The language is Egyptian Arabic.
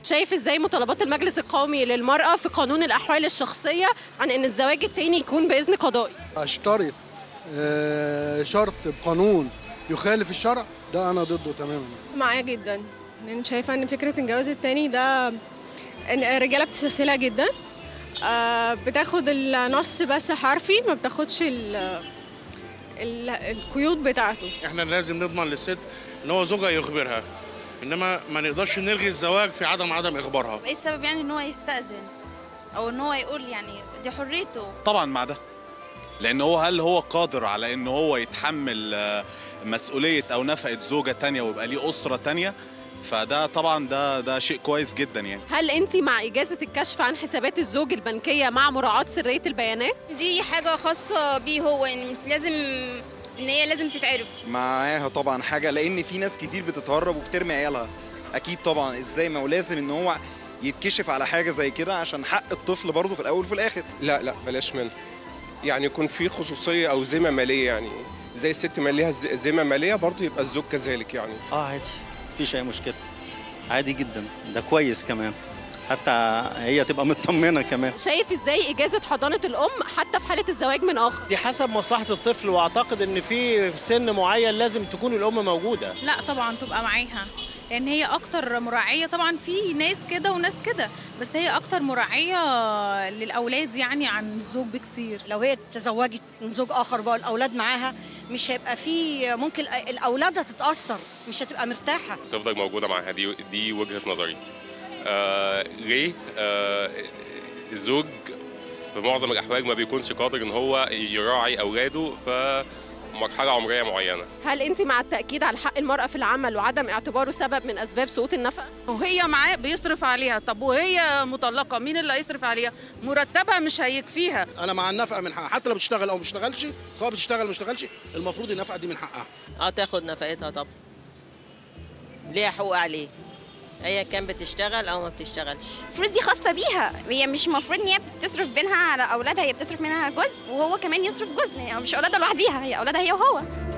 شايف ازاي مطالبات المجلس القومي للمرأة في قانون الأحوال الشخصية عن ان الزواج التاني يكون بإذن قضائي اشترط آه، شرط بقانون يخالف الشرع ده انا ضده تماما معايا جدا لان شايفه ان فكره الجواز التاني ده ان الرجاله بتستسهلها جدا آه، بتاخد النص بس حرفي ما بتاخدش ال ال القيود بتاعته احنا لازم نضمن للست ان هو زوجها يخبرها انما ما نقدرش نلغي الزواج في عدم عدم اخبارها ايه السبب يعني ان هو يستأذن او ان هو يقول يعني دي حريته طبعا مع ده لان هو هل هو قادر على ان هو يتحمل آه، مسؤوليه او نفقه زوجه تانية ويبقى ليه اسره تانية فده طبعا ده ده شيء كويس جدا يعني هل انت مع إجازة الكشف عن حسابات الزوج البنكية مع مراعاة سرية البيانات؟ دي حاجة خاصة بيه هو يعني مش لازم ان هي لازم تتعرف معاها طبعا حاجه لان في ناس كتير بتتهرب وبترمي عيالها اكيد طبعا ازاي ما هو لازم ان هو يتكشف على حاجه زي كده عشان حق الطفل برضه في الاول وفي الاخر لا لا بلاش منها يعني يكون في خصوصيه او ذمه ماليه يعني زي الست ما ليها ز- ذمه ماليه برضه يبقى الزوج كذلك يعني اه عادي مفيش اي مشكله عادي جدا ده كويس كمان حتى هي تبقى مطمنه كمان شايف ازاي إجازة حضانة الأم حتى في حالة الزواج من آخر؟ دي حسب مصلحة الطفل واعتقد ان في سن معين لازم تكون الام موجودة لا طبعا تبقى معاها لان هي اكتر مراعيه طبعا في ناس كده وناس كده بس هي اكتر مراعيه للاولاد يعني عن الزوج بكتير لو هي تزوجت من زوج اخر بقى الاولاد معاها مش هيبقى في ممكن الاولاد هتتاثر مش هتبقى مرتاحه تفضل موجوده معاها دي دي وجهه نظري آه ليه آه الزوج في معظم الاحوال ما بيكونش قادر ان هو يراعي اولاده في مرحله عمريه معينه هل انت مع التأكيد على حق المرأة في العمل وعدم اعتباره سبب من أسباب سقوط النفقة؟ وهي معاه بيصرف عليها طب وهي مطلقه مين اللي هيصرف عليها مرتبها مش هيكفيها انا مع النفقه من حقها حتى لو بتشتغل او ما بتشتغلش سواء بتشتغل او ما بتشتغلش المفروض النفقه دي من حقها اه تاخد نفقتها طبعا ليها حقوق عليه ايا كان بتشتغل او ما بتشتغلش الفلوس دي خاصة بيها هي مش المفروض ان هي بتصرف بينها على اولادها هي بتصرف منها جزء وهو كمان يصرف جزء هي مش اولادها لوحديها هي اولادها هي وهو